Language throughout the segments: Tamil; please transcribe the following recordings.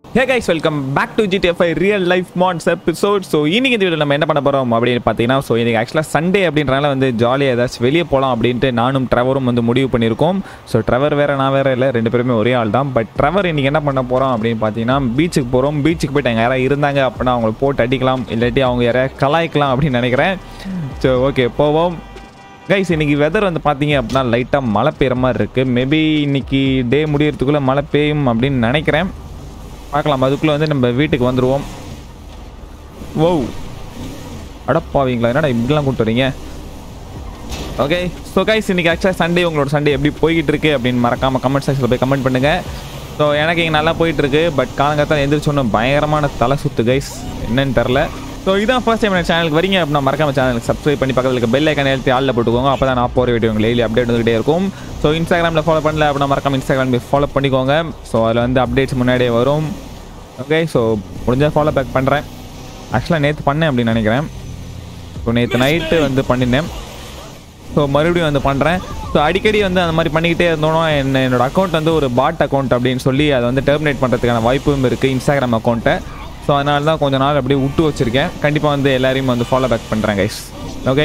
Hey guys welcome back to GTA five real life mods episode so இன்னைக்கு இந்த வீடியோ நம்ம என்ன பண்ண போகிறோம் அப்படின்னு பார்த்தீங்கன்னா ஸோ இன்னைக்கு ஆக்சுவலாக சண்டே அப்படின்றனால வந்து ஜாலியாக ஏதாச்சும் வெளியே போகலாம் அப்படின்ட்டு நானும் ட்ரெவரும் வந்து முடிவு பண்ணியிருக்கோம் ஸோ ட்ரெவர் வேறு நான் வேறு இல்லை ரெண்டு பேருமே ஒரே ஆள் தான் பட் ட்ரெவர் இன்னைக்கு என்ன பண்ண போகிறோம் அப்படின்னு பார்த்தீங்கன்னா பீச்சுக்கு போகிறோம் பீச்சுக்கு போயிட்டு அங்கே யாராவது இருந்தாங்க அப்படின்னா அவங்கள போட்டு அடிக்கலாம் இல்லாட்டி அவங்க யாரையா கலாய்க்கலாம் அப்படின்னு நினைக்கிறேன் ஸோ ஓகே போவோம் கைஸ் இன்னைக்கு வெதர் வந்து பார்த்தீங்க அப்படின்னா லைட்டாக மழை பெய்கிற மாதிரி இருக்குது மேபி இன்னைக்கு டே முடியறதுக்குள்ளே மழை பெய்யும் அப்படின்னு நினைக்கிறேன் பார்க்கலாம் அதுக்குள்ளே வந்து நம்ம வீட்டுக்கு வந்துடுவோம் ஓ அடப்பாவீங்களா என்னடா இப்படிலாம் கூப்பிட்டு வரீங்க ஓகே ஸோ கைஸ் இன்னைக்கு ஆக்சுவலாக சண்டே உங்களோட சண்டே எப்படி போய்கிட்டு இருக்கு அப்படின்னு மறக்காமல் கமெண்ட் செக்ஷனில் போய் கமெண்ட் பண்ணுங்கள் ஸோ எனக்கு இங்கே நல்லா போயிட்டு இருக்கு பட் காலங்காத்தால் எந்திரிச்சோன்னு பயங்கரமான தலை சுத்து கைஸ் என்னன்னு தெரில ஸோ இதான் ஃபர்ஸ்ட் டைம் எனக்கு சேனலுக்கு வரீங்க அப்படின்னா மறக்காம சேனலுக்கு சப்ஸ்கிரைப் பண்ணி பக்கத்தில் இருக்க பெல் ஐக்கன் எழுத்தி ஆளில் போட்டுக்கோங்க அப்போ தான் நான் போகிற வீடியோ உங்களுக்கு டெய்லி அப்டேட் வந்துகிட்டே இருக்கும் ஸோ இன்ஸ்டாகிராமில் ஃபாலோ பண்ணல அப்படின்னா மறக்காம இன்ஸ்டாகிராம் ஃபாலோ பண்ணிக்கோங்க ஸோ அதில் வந்து அப்டேட்ஸ் முன்னாடியே வரும் ஓகே ஸோ முடிஞ்சால் ஃபாலோ பேக் பண்ணுறேன் ஆக்சுவலாக நேற்று பண்ணேன் அப்படின்னு நினைக்கிறேன் ஸோ நேற்று நைட்டு வந்து பண்ணினேன் ஸோ மறுபடியும் வந்து பண்ணுறேன் ஸோ அடிக்கடி வந்து அந்த மாதிரி பண்ணிக்கிட்டே இருந்தோன்னா என்ன என்னோட அக்கௌண்ட் வந்து ஒரு பாட் அக்கௌண்ட் அப்படின்னு சொல்லி அதை வந்து டெர்மினேட் பண்ணுறதுக்கான வாய்ப்பும் இருக்குது இன்ஸ்டாகிராம் அக்கௌண்ட்டை ஸோ அதனால தான் கொஞ்ச நாள் அப்படியே விட்டு வச்சுருக்கேன் கண்டிப்பாக வந்து எல்லாரையும் வந்து ஃபாலோ பேக் பண்ணுறேன் கைஸ் ஓகே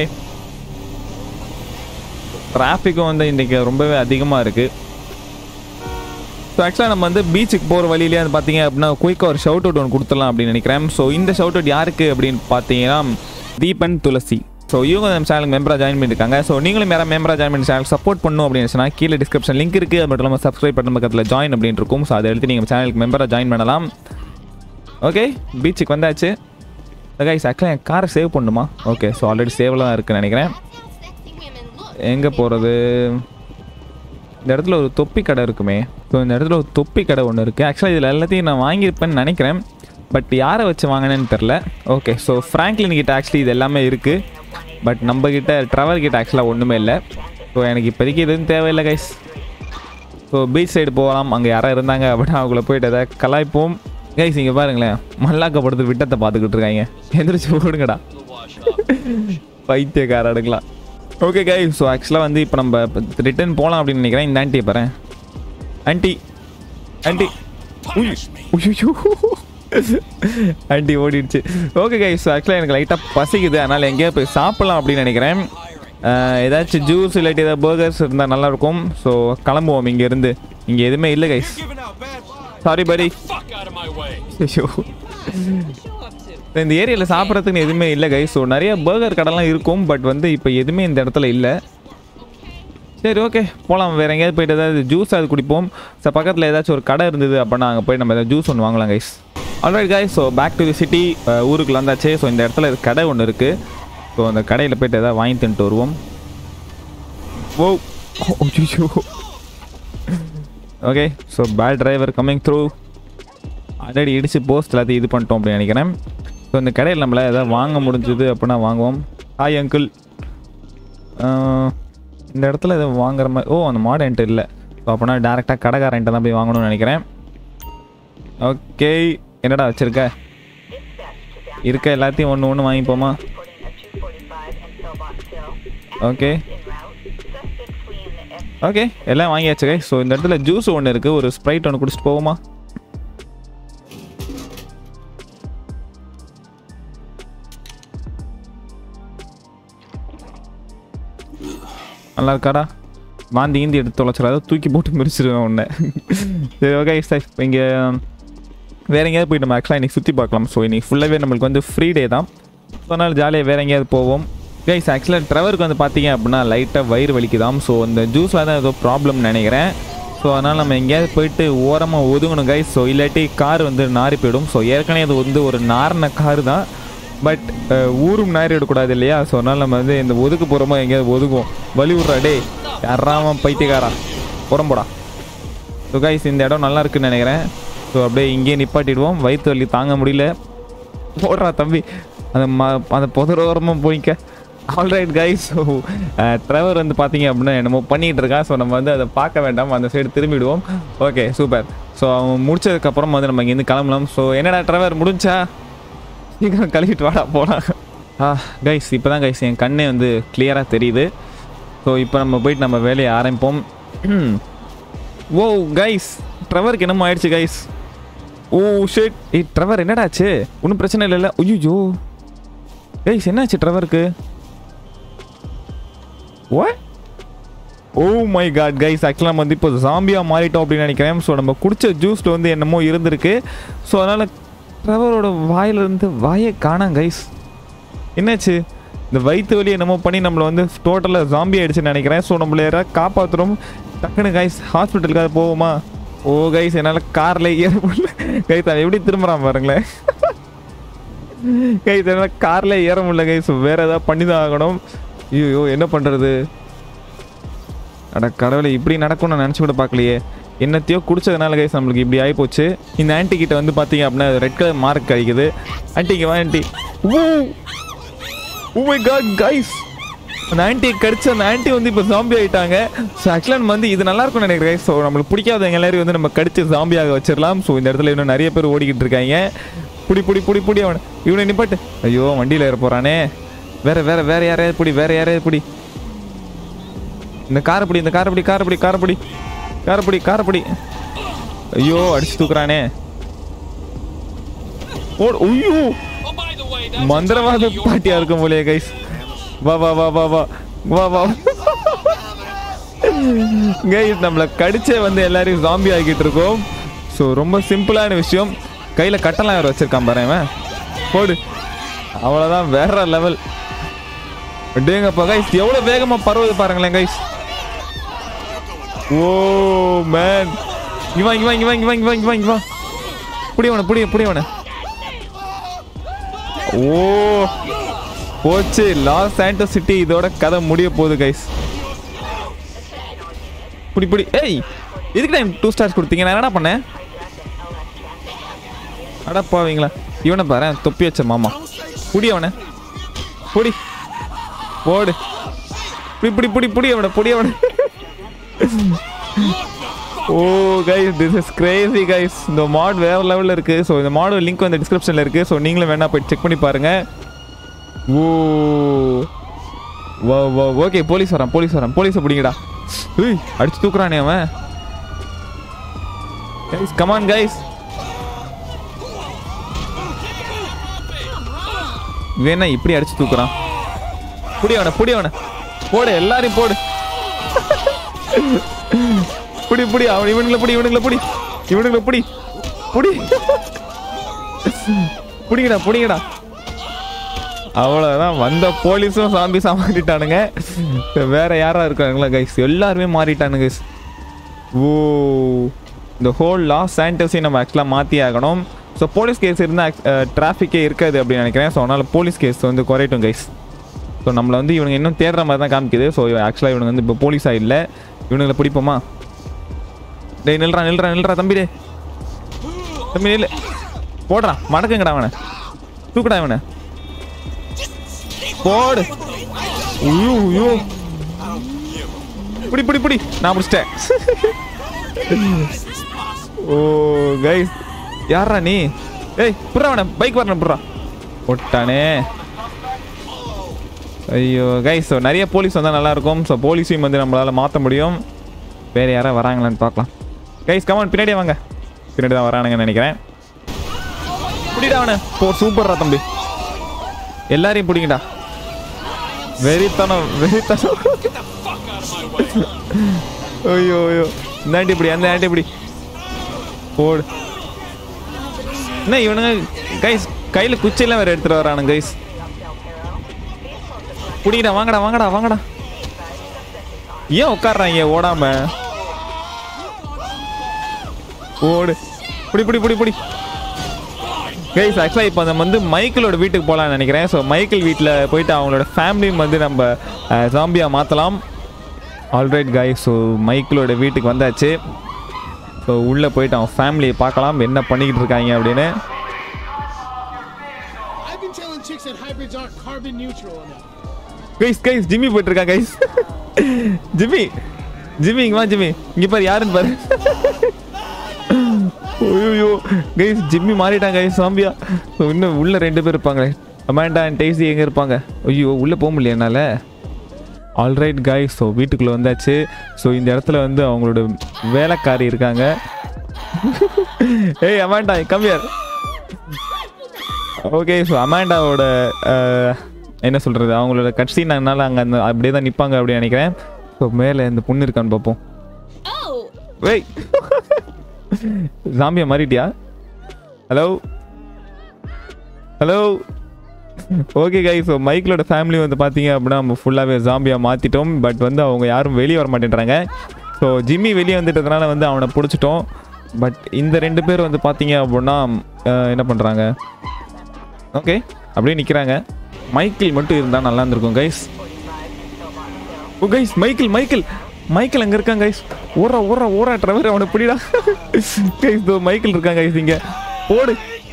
டிராஃபிக்கும் வந்து இன்றைக்கி ரொம்பவே அதிகமாக இருக்குது ஸோ ஆக்சுவலாக நம்ம வந்து பீச்சுக்கு போகிற வழியிலே வந்து பார்த்தீங்க அப்படின்னா குயிக்காக ஒரு ஷவுட் அவுட் ஒன்று கொடுத்துடலாம் அப்படின்னு நினைக்கிறேன் ஸோ இந்த ஷவுட் அவுட் யாருக்கு அப்படின்னு பார்த்தீங்கன்னா தீபன் துளசி ஸோ இவங்க நம்ம சேனலுக்கு மெம்பராக ஜாயின் பண்ணியிருக்காங்க ஸோ நீங்களும் யாராவது மெம்பராக ஜாயின் பண்ணி சேனல் சப்போர்ட் பண்ணணும் அப்படின்னு சொன்னால் கீழே டிஸ்கிரிப்ஷன் லிங்க் இருக்குது அது மட்டும் இல்லாமல் சப்ஸ்கிரைப் பண்ண பக்கத்தில் ஜாயின் அப்படின்னு இருக்கும் ஸோ அதை எடுத்து நீங்கள் சேனலுக்கு மெம்பராக ஜாயின் பண்ணலாம் ஓகே பீச்சுக்கு வந்தாச்சு கைஸ் ஆக்சுவலாக என் காரை சேவ் பண்ணுமா ஓகே ஸோ ஆல்ரெடி சேவ்லாம் இருக்குன்னு நினைக்கிறேன் எங்கே போகிறது இந்த இடத்துல ஒரு தொப்பி கடை இருக்குமே ஸோ இந்த இடத்துல ஒரு தொப்பி கடை ஒன்று இருக்குது ஆக்சுவலாக இதில் எல்லாத்தையும் நான் வாங்கியிருப்பேன்னு நினைக்கிறேன் பட் யாரை வச்சு வாங்கினேன்னு தெரில ஓகே ஸோ ஃப்ராங்க்லின் கிட்ட ஆக்சுவலி இது எல்லாமே இருக்குது பட் நம்ம கிட்ட ட்ரவர் கிட்ட ஆக்சுவலாக ஒன்றுமே இல்லை ஸோ எனக்கு இப்போதைக்கு எதுவும் தேவையில்லை கைஸ் ஸோ பீச் சைடு போகலாம் அங்கே யாராவது இருந்தாங்க அப்படின்னா அவங்கள போயிட்டு எதாவது கலாய்ப்போம் கைஸ் இங்கே பாருங்களேன் மல்லாக்கப்படுத்து விட்டத்தை பார்த்துக்கிட்டு இருக்காங்க எந்திரிச்சு ஓடுங்கடா பைத்தியக்காரடுங்களா ஓகே கை ஸோ ஆக்சுவலாக வந்து இப்போ நம்ம ரிட்டர்ன் போகலாம் அப்படின்னு நினைக்கிறேன் இந்த ஆண்டி பாரு ஆண்டி ஆண்டி ஐயோ ஆண்டி ஓடிடுச்சு ஓகே கை ஸோ ஆக்சுவலாக எனக்கு லைட்டாக பசிக்குது அதனால் எங்கேயோ போய் சாப்பிட்லாம் அப்படின்னு நினைக்கிறேன் அஹ், ஏதாச்சும் ஜூஸ் இல்லாட்டி ஏதாவது பர்கர்ஸ் இருந்தால் நல்லாயிருக்கும் ஸோ கிளம்புவோம் இங்கேருந்து இங்கே எதுவுமே இல்லை கைஸ் சாரி பரி Fuck out of my way. ஐயோ இந்த ஏரியாவில் சாப்பிட்றதுக்கு எதுவுமே இல்லை கை ஸோ நிறைய பர்கர் கடைலாம் இருக்கும் பட் வந்து இப்போ எதுவுமே இந்த இடத்துல இல்லை சரி ஓகே போகலாம் வேறு எங்கேயாவது போயிட்டு ஏதாவது ஜூஸ் அது குடிப்போம் ஸோ பக்கத்தில் ஏதாச்சும் ஒரு கடை இருந்தது அப்படின்னா அங்கே போய் நம்ம ஏதாவது ஜூஸ் ஒன்று வாங்கலாம் guys alright guys so back to the city ஊருக்குள்ள வந்தாச்சு ஸோ இந்த இடத்துல ஒரு கடை ஒன்று இருக்குது ஸோ அந்த கடையில் போயிட்டு ஏதாவது வாங்கி தின்ட்டு வருவோம் ஓ ஐயோ okay so bad driver coming through already இடிச்சு போஸ்ட் எல்லாத்தையும் இது பண்ணிட்டோம் அப்படின்னு நினைக்கிறேன் ஸோ இந்த கடையில் நம்மள எதாவது வாங்க முடிஞ்சது அப்படின்னா வாங்குவோம் ஹாய் அங்கிள் இந்த இடத்துல எதுவும் வாங்குற மாதிரி ஓ அந்த மாடு என்கிட்ட இல்லை ஸோ அப்படின்னா டேரெக்டாக கடைக்காரன்ட்ட தான் போய் வாங்கணும்னு நினைக்கிறேன் ஓகே என்னடா வச்சுருக்க இருக்க எல்லாத்தையும் ஒன்று ஒன்று வாங்கிப்போமா ஓகே ஓகே எல்லாம் வாங்கியாச்சு கை ஸோ இந்த இடத்துல ஜூஸ் ஒன்று இருக்குது ஒரு ஸ்ப்ரைட் ஒன்று குடிச்சிட்டு போவோமா நல்லா இருக்காடா வாந்தி ஈந்தி எடுத்து தொலைச்சிடாத தூக்கி போட்டு மிரிச்சிருவேன் உன்னை சரி ஓகே சார் இங்கே வேற எங்கேயாவது போய் நம்ம ஆக்சுவலாக இன்றைக்கி சுற்றி பார்க்கலாம் ஸோ இன்னைக்கு ஃபுல்லாகவே நம்மளுக்கு வந்து ஃப்ரீ டே தான் ஸோ அதனால் ஜாலியாக வேற எங்கேயாவது போவோம் கைஸ் ஆக்சுவலாக ட்ரெவருக்கு வந்து பார்த்தீங்க அப்படின்னா லைட்டாக வயிறு வலிக்குதாம் ஸோ அந்த ஜூஸில் தான் ஏதோ ப்ராப்ளம் நினைக்கிறேன் ஸோ அதனால் நம்ம எங்கேயாவது போயிட்டு ஓரமாக ஒதுங்கணும் கைஸ் ஸோ இல்லாட்டி கார் வந்து நாரி போயிடும் ஸோ ஏற்கனவே அது வந்து ஒரு நாரின கார் தான் பட் ஊரும் நாரி விடக்கூடாது இல்லையா ஸோ அதனால் நம்ம வந்து இந்த ஒதுக்கு போகிறோமோ எங்கேயாவது ஒதுக்குவோம் வலி விட்றா டே யாராம பைத்தியக்காரா புறம்போடா ஸோ கைஸ் இந்த இடம் நல்லா இருக்குன்னு நினைக்கிறேன் ஸோ அப்படியே இங்கேயே நிப்பாட்டிடுவோம் வயிற்று வலி தாங்க முடியல போடுறா தம்பி அந்த ம அந்த புதரோரமாக போய்க்க ஆல்ரைட் கைஸ் ஸோ ட்ரைவர் வந்து பார்த்தீங்க அப்படின்னா என்னமோ பண்ணிகிட்டு இருக்கான் ஸோ நம்ம வந்து அதை பார்க்க வேண்டாம் அந்த சைடு திரும்பிடுவோம் ஓகே சூப்பர் ஸோ அவன் முடிச்சதுக்கப்புறம் வந்து நம்ம இங்கேருந்து கிளம்பலாம் ஸோ என்னடா ட்ரைவர் முடிஞ்சா சீக்கிரம் கழுவிட்டு வாடா போகலாம் ஆ கைஸ் இப்போ தான் கைஸ் என் கண்ணே வந்து கிளியராக தெரியுது ஸோ இப்போ நம்ம போயிட்டு நம்ம வேலையை ஆரம்பிப்போம் ஓ கைஸ் ட்ரெவருக்கு என்னமோ ஆயிடுச்சு கைஸ் ஓ ஷிட் ஏய் ட்ரெவர் என்னடாச்சு ஒன்றும் பிரச்சனை இல்லைல்ல ஐயோ ஏய் என்னாச்சு ட்ரெவருக்கு what oh my god guys ஆக்சுவலாக நம்ம வந்து இப்போ ஜாம்பியாக மாறிட்டோம் அப்படின்னு நினைக்கிறேன் ஸோ நம்ம குடிச்ச ஜூஸில் வந்து என்னமோ இருந்திருக்கு ஸோ அதனால் ட்ரெவரோட வாயிலிருந்து வாயை காணாம் கைஸ் என்னாச்சு இந்த வயிற்று வலி என்னமோ பண்ணி நம்மளை வந்து டோட்டலாக ஜாம்பி ஆயிடுச்சுன்னு நினைக்கிறேன் ஸோ நம்மள யாராவது காப்பாற்றுறோம் டக்குன்னு கைஸ் ஹாஸ்பிட்டலுக்காக போவோமா ஓ கைஸ் என்னால் காரில் ஏற முடியல கைஸ் அவன் எப்படி திரும்புகிறான் பாருங்களேன் கைஸ் என்னால் காரில் ஏற முடியல கைஸ் வேறு ஏதாவது பண்ணி தான் ஆகணும் ஐயோ என்ன பண்ணுறது அட கடவுளை இப்படி நடக்கும்னு நான் நினச்சி கூட பார்க்கலையே என்னத்தையோ குடிச்சதுனால கைஸ் நம்மளுக்கு இப்படி ஆகிப்போச்சு இந்த ஆன்ட்டி கிட்ட வந்து பார்த்தீங்க அப்படின்னா ரெட் கலர் மார்க் கிடைக்குது ஆன்ட்டிக்கு வா aunty oh oh my god guys அந்த ஆன்ட்டி கடிச்ச அந்த ஆன்ட்டி வந்து இப்போ ஜாம்பி ஆயிட்டாங்க ஸோ ஆக்சுவலாக நம்ம வந்து இது நல்லா இருக்கும்னு நினைக்கிறேன் ஸோ நம்மளுக்கு பிடிக்காதவங்க எல்லாரையும் வந்து நம்ம கடிச்சு ஜாம்பியாக வச்சிடலாம் ஸோ இந்த இடத்துல இன்னும் நிறைய பேர் ஓடிக்கிட்டு இருக்காங்க புடி புடி புடி புடி அவனை இவனை நிப்பாட்டு ஐயோ வண்டியில் ஏற போகிறானே வேற வேற வேற யாரையாவது பிடி வேற யாரையாவது பிடி இந்த காரை பிடி இந்த காரை பிடி காரை பிடி காரை பிடி காரை பிடி காரை பிடி ஐயோ அடிச்சு தூக்குறானே ஓடு ஐயோ Oh, by the way, that's மந்திரவாத entirely your பாட்டியா இருக்கும் போலயே கைஸ் வா வா வா வா வா வா வா கைஸ் நம்மளை கடிச்சே வந்து எல்லாரையும் ஜாம்பி ஆக்கிட்டு இருக்கோம் ஸோ ரொம்ப சிம்பிளான விஷயம் கையில் கட்டெல்லாம் வேறு வச்சிருக்கான் பாரு இவன் போடு அவ்வளோதான் வேற லெவல் டேங்கப்பா கைஸ் எவ்வளோ வேகமாக பரவுது பாருங்களேன் கைஸ் ஓ மேன் இங்க வா இங்க வா இங்க வா இங்க வா இங்க வா இங்க வா இங்க வா புடியவன புடிய புடியவன ஓ போச்சு லாஸ் சாண்டோ சிட்டி இதோட கதை முடிய போகுது கைஸ் புடி புடி ஏய் எதுக்கு டைம் டூ ஸ்டார்ஸ் கொடுத்தீங்க நான் என்ன பண்ணேன் அட பாவீங்களா இவனை பாரு தொப்பி வச்ச மாமா புடி அவனை புடி போடு புடி புடி புடி புடி அவனை புடி அவனை oh guys this is crazy guys இந்த மாட் வேற லெவலில் இருக்கு ஸோ இந்த மாடோட லிங்க் வந்து டிஸ்கிரிப்ஷனில் இருக்கு ஸோ நீங்களும் வேணா போய் செக் பண்ணி பாருங்க ஓ வா வா ஓகே போலீஸ் வரான் போலீஸ் வரான் போலீஸை பிடிங்கடா ஏய் அடிச்சு தூக்குறானே அவன் கைஸ் கமான் கைஸ் வேணா இப்படி அடிச்சு தூக்குறான் புடி அவனை புடி அவனை போடு எல்லாரையும் போடு புடி புடி அவன் இவனுங்களை புடி இவனுங்களை புடி இவனுங்களை புடி புடி புடிங்கடா புடிங்கடா அவ்வளோதான் வந்த போலீஸும் சாம்பி மாறிட்டானுங்க வேற யாரா இருக்காங்களா கைஸ் எல்லாருமே மாறிட்டானுங்க கைஸ் ஓ இந்த ஹோல் லாஸ் சாண்டஸையும் நம்ம ஆக்சுவலாக மாற்றி ஆகணும் ஸோ போலீஸ் கேஸ் இருந்தால் டிராஃபிக்கே இருக்காது அப்படின்னு நினைக்கிறேன் ஸோ அதனால் போலீஸ் கேஸ் வந்து குறையட்டும் கைஸ் ஸோ நம்மளை வந்து இவனுங்க இன்னும் தேடுற மாதிரி தான் காமிக்குது ஸோ ஆக்சுவலாக இவனுங்க வந்து இப்போ போலீஸாக இல்லை இவனுங்களை பிடிப்போமா டேய் நில்றா நில்றா நில்றா தம்பி டே தம்பி நில்லு போடுறா மடக்குங்கடா அவனை தூக்குடா இவனை போடு ஐயோ ஐயோ புடி புடி புடி நான் முடிச்சிட்டேன் ஓ கைஸ் யாரா நீ ஏய் புறா அவனை பைக் வரணும் புறா போட்டானே ஐயோ கைஸ் ஸோ நிறைய போலீஸ் வந்தால் நல்லாயிருக்கும் ஸோ போலீஸையும் வந்து நம்மளால் மாற்ற முடியும் வேறு யாராவது வராங்களான்னு பார்க்கலாம் கைஸ் கமான் பின்னாடியே வாங்க பின்னாடி தான் வரானுங்கன்னு நினைக்கிறேன் பிடிடா அவனை போ சூப்பர்ரா தம்பி எல்லாரையும் பிடிங்கடா வெறித்தனம் வெறித்தனம் ஐயோ ஐயோ இந்த ஆண்டி இப்படி அந்த ஆண்டி இப்படி போடு என்ன இவனுங்க கைஸ் கையில் குச்சியெல்லாம் வேறு எடுத்துகிட்டு வரானுங்க கைஸ் பிடிங்கடா வாங்கடா வாங்கடா வாங்கடா ஏன் உட்காடுறாங்க ஓடாம ஓடு புடி புடி புடி புடி கைஸ் ஆக்சுவலாக இப்போ நம்ம வந்து மைக்கிளோட வீட்டுக்கு போகலான்னு நினைக்கிறேன் ஸோ மைக்கிள் வீட்டில் போயிட்டு அவங்களோட ஃபேமிலியும் வந்து நம்ம ஜாம்பியாக மாற்றலாம் ஆல்ரைட் கைஸ் ஸோ மைக்கிளோட வீட்டுக்கு வந்தாச்சு ஸோ உள்ளே போயிட்டு அவன் ஃபேமிலியை பார்க்கலாம் என்ன பண்ணிக்கிட்டு இருக்காங்க அப்படின்னு I've been telling chicks that hybrids aren't carbon neutral enough. Guys guys Jimmy போயிட்டு இருக்கான் கைஸ் ஜிம்மி ஜிம்மி இங்க வா ஜிம்மி இங்க பாரு யாருன்னு பாரு ஐயோ கைஸ் ஜிம்மி மாறிட்டான் கைஸ் சாம்பியா இன்னும் உள்ள ரெண்டு பேர் இருப்பாங்க அமாண்டா அண்ட் டேசி எங்க இருப்பாங்க ஐயோ உள்ள போக முடியல என்னால ஆல்ரைட் கைஸ் ஸோ வீட்டுக்குள்ளே வந்தாச்சு ஸோ இந்த இடத்துல வந்து அவங்களோட வேலைக்காரி இருக்காங்க ஏய் அமாண்டா கம்மியர் ஓகே ஸோ அமாண்டாவோட அஹ், என்ன சொல்கிறது அவங்களோட கட்சினால அங்கே அந்த அப்படியே தான் நிற்பாங்க அப்படின்னு நினைக்கிறேன் ஸோ மேலே இந்த பொண்ணு இருக்கான்னு பார்ப்போம் Oh, வெய் ஜாம்பியா மாறிட்டியா hello hello okay guy so மைக்கிளோட ஃபேமிலி வந்து பார்த்தீங்க அப்படின்னா நம்ம ஃபுல்லாகவே ஜாம்பியாக மாற்றிட்டோம் பட் வந்து அவங்க யாரும் வெளியே வர மாட்டேன்றாங்க ஸோ ஜிம்மி வெளியே வந்துட்டதுனால வந்து அவனை பிடிச்சிட்டோம் பட் இந்த ரெண்டு பேர் வந்து பார்த்தீங்க அப்படின்னா அஹ், என்ன பண்ணுறாங்க ஓகே அப்படியே நிற்கிறாங்க மைக்கிள் மட்டும் இருந்தால் நல்லா இருந்திருக்கும் guys oh guys Michael Michael Michael அங்கே இருக்காங்க கைஸ் ஓடுறா ஓடுறா ஓடுறா ட்ரைவர் அவனை பிடிடா கைஸ் தோ மைக்கிள் இருக்காங்க கைஸ் இங்கே ஓடு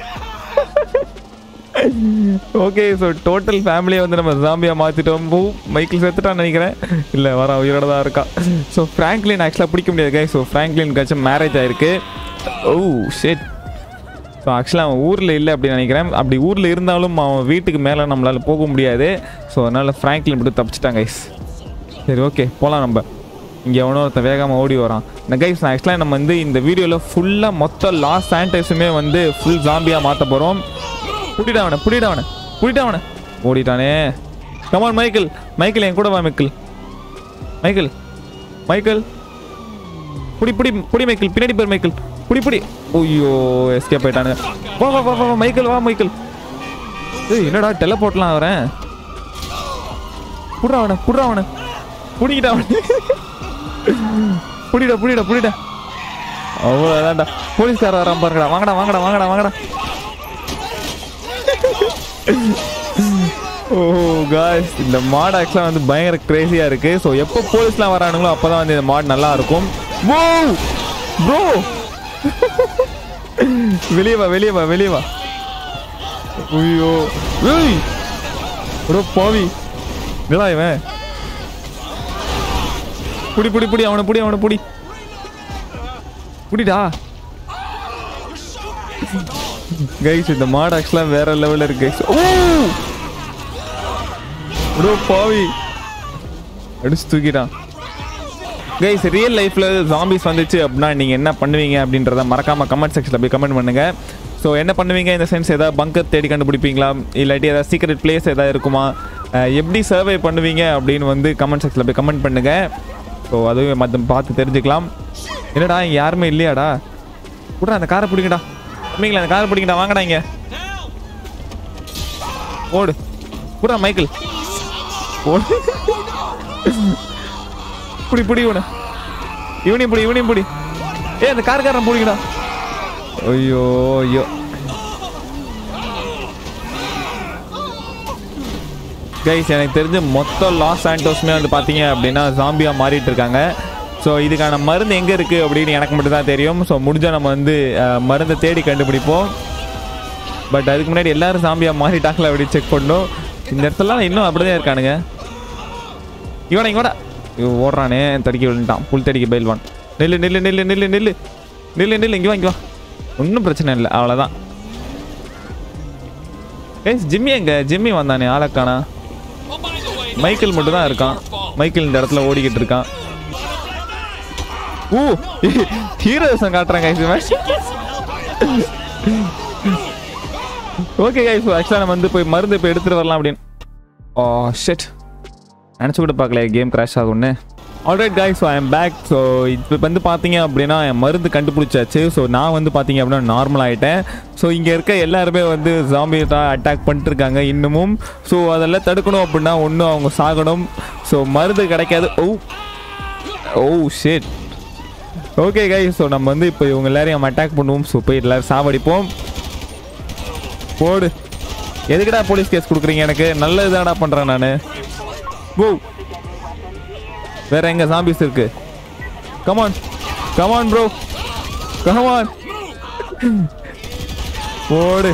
ஓகே ஸோ டோட்டல் ஃபேமிலியை வந்து நம்ம ஜாம்பியாக மாற்றிட்டோம் ஓ மைக்கிள் செத்துட்டான்னு நினைக்கிறேன் இல்லை வர உயிரோட தான் இருக்கா ஸோ ஃப்ராங்க்லின் ஆக்சுவலாக பிடிக்க முடியாது கைஸ் ஸோ ஃப்ராங்க்லின்காச்சும் மேரேஜ் ஆயிருக்கு ஓ ஷேட் ஸோ ஆக்சுவலாக அவன் ஊரில் இல்லை அப்படின்னு நினைக்கிறேன் அப்படி ஊரில் இருந்தாலும் அவன் வீட்டுக்கு மேலே நம்மளால் போக முடியாது ஸோ அதனால் ஃப்ராங்க்லின் மட்டும் தப்பிச்சிட்டாங்க கைஸ் சரி ஓகே போகலாம் நம்ம இங்கே எவனோ ஒருத்தன் வேகமாக ஓடி வரான் இந்த கைஸ் ஆக்சுவலாக நம்ம வந்து இந்த வீடியோவில் ஃபுல்லாக மொத்த லாஸ்ட் சானிடைஸுமே வந்து ஃபுல் ஜாம்பியாக மாற்ற போகிறோம் புடிடா அவனை புடிடா அவனை புடிடா அவனை ஓடிட்டானே கமான் மைக்கேல் மைக்கேல் என் கூட வா மைக்கேல் மைக்கேல் மைக்கேல் புடி புடி புடி மைக்கேல் பின்னாடி பேர் மைக்கேல் புடி புடி ஐயோ எஸ்கேப் ஆயிட்டானுங்க வா வா வா வா வா, மைக்கேல் வா மைக்கேல் ஏய் என்னடா டெலபோர்ட்லாம் வரேன் புடுறா அவனை புடுறா அவனை புடிக்கிட்டா அவனை புடிடா புடிடா புடிடா அவ்வளோதான்டா போலீஸ்கார வரான் பாருங்கடா வாங்கடா வாங்கடா வாங்கடா வாங்கடா ஓ காய்ஸ் இந்த மாட் ஆக்சுவலாக வந்து பயங்கர கிரேசியாக இருக்கு ஸோ எப்போ போலீஸ்லாம் வரானுங்களோ அப்போ தான் வந்து இந்த மாட் நல்லா இருக்கும் ஓ ப்ரோ வெளியே வா வெளியே வா வெளியே வா ஐயோ ஏய் ப்ரோ பாவி என்னடா இவன் புடி புடி புடி அவனை புடி அவனை புடி புடிடா கைஸ் இந்த மாடு ஆக்சுவலாக வேற லெவலில் இருக்கு ஓ ப்ரோ பாவி அடிச்சு தூக்கிட்டான் கைஸ் ரியல் லைஃப்பில் ஜாம்பிஸ் வந்துச்சு அப்படின்னா நீங்கள் என்ன பண்ணுவீங்க அப்படின்றத மறக்காமல் கமெண்ட் செக்ஷனில் போய் கமெண்ட் பண்ணுங்கள் ஸோ என்ன பண்ணுவீங்க இந்த சென்ஸ் ஏதாவது பங்கர் தேடி கண்டுபிடிப்பீங்களா இல்லாட்டி ஏதாவது சீக்ரெட் பிளேஸ் ஏதாவது இருக்குமா அஹ் எப்படி சர்வே பண்ணுவீங்க அப்படின்னு வந்து கமெண்ட் செக்ஷனில் போய் கமெண்ட் பண்ணுங்கள் ஸோ அதுவும் மற்ற பார்த்து தெரிஞ்சுக்கலாம் என்னடா இங்கே யாருமே இல்லையாடா கூட அந்த காரை பிடிங்கடா தம்பிங்களா அந்த காரை பிடிங்கடா வாங்கடா இங்கே ஓடு கூட மைக்கிள் ஓடு புடி புடி இவனை இவனையும் புடி இவனையும் புடி ஏ அந்த கார்காரன் பிடிங்கடா ஐயோ ஐயோ கைஸ் எனக்கு தெரிஞ்சு மொத்த லாஸ் சாண்டோஸ்மே வந்து பார்த்தீங்க அப்படின்னா ஜாம்பியாக மாறிட்டு இருக்காங்க ஸோ இதுக்கான மருந்து எங்கே இருக்குது அப்படின்னு எனக்கு மட்டும் தான் தெரியும் ஸோ முடிஞ்சால் நம்ம வந்து அஹ், மருந்தை தேடி கண்டுபிடிப்போம் பட் அதுக்கு முன்னாடி எல்லாரும் ஜாம்பியாக மாறிட்டாங்களா அப்படி செக் பண்ணணும் இந்த இடத்துலலாம் இன்னும் அப்படிதான் இருக்கானுங்க இவனை இவனா இவன் ஓடுறானே தடிக்க விழுந்துட்டான் புல் தடிக்க பயில்வான் நெல்லு நெல்லு நெல்லு நெல்லு நெல்லு நெல்லு நெல்லு இங்கே வா இங்கே வா ஒன்றும் பிரச்சனை இல்லை அவ்வளோதான் ஏய் ஜிம்மி எங்க ஜிம்மி வந்தானே ஆளக்கானா மைக்கேல் மட்டும் தான் இருக்கான் மைக்கேல் இந்த இடத்துல ஓடிக்கிட்டு இருக்கான் ஊ ஹீரோசம் காட்டுறாங்க ஓகே கைஸ் ஆக்சுவலாக நம்ம வந்து போய் மருந்து இப்போ எடுத்துட்டு வரலாம் அப்படின்னு ஓ ஷெட் நினச்சி கூட பார்க்கல கேம் கிராஷ் ஆகும்னு alright guys so I'm back so இப்போ வந்து பார்த்தீங்க அப்படின்னா என் மருந்து கண்டுபிடிச்சாச்சு ஸோ நான் வந்து பார்த்தீங்க அப்படின்னா நார்மல் ஆகிட்டேன் ஸோ இங்கே இருக்க எல்லாருமே வந்து ஜாம்பி தான் அட்டாக் பண்ணிட்டு இருக்காங்க இன்னமும் ஸோ அதெல்லாம் தடுக்கணும் அப்படின்னா ஒன்றும் அவங்க சாகணும் ஸோ மருந்து கிடைக்காது oh oh shit okay guys so நம்ம வந்து இப்போ இவங்க எல்லாரையும் நம்ம அட்டாக் பண்ணுவோம் ஸோ போய் எல்லாரும் சாவடிப்போம் போடு எதுக்குடா போலீஸ் கேஸ் கொடுக்குறீங்க எனக்கு நல்லதுதான்டா பண்ணுறேன் நான் ஓ வேற எங்க ஜாம்பிஸ் இருக்கு கமான் கமான் ப்ரோ கமான் போடு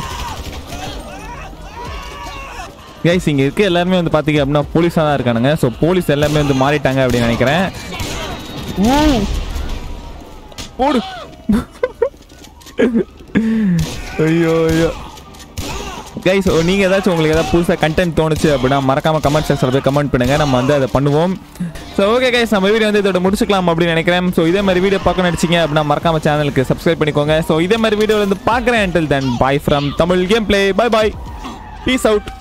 கைஸ் இங்க இருக்க எல்லாருமே வந்து பாத்தீங்க அப்படின்னா போலீஸா தான் இருக்கானுங்க ஸோ போலீஸ் எல்லாமே வந்து மாறிட்டாங்க அப்படின்னு நினைக்கிறேன் ஊ. போடு ஐயோ ஐயோ கைஸ் நீங்கள் ஏதாச்சும் உங்களுக்கு ஏதாவது புதுசாக கண்டென்ட் தோணுச்சு அப்படின்னா மறக்காம கமெண்ட் செக்ஷனில் போய் கமெண்ட் பண்ணுங்க நம்ம வந்து அதை பண்ணுவோம் ஸோ ஓகே கைஸ் நம்ம வீடியோ வந்து இதோட முடிச்சுக்கலாம் அப்படின்னு நினைக்கிறேன் ஸோ இதே மாதிரி வீடியோ பார்க்க நினச்சிங்க அப்படின்னா மறக்காம சேனலுக்கு சப்ஸ்கிரைப் பண்ணிக்கோங்க ஸோ இதே மாதிரி வீடியோ வந்து பார்க்குறேன் until then bye from Tamil game play bye bye peace out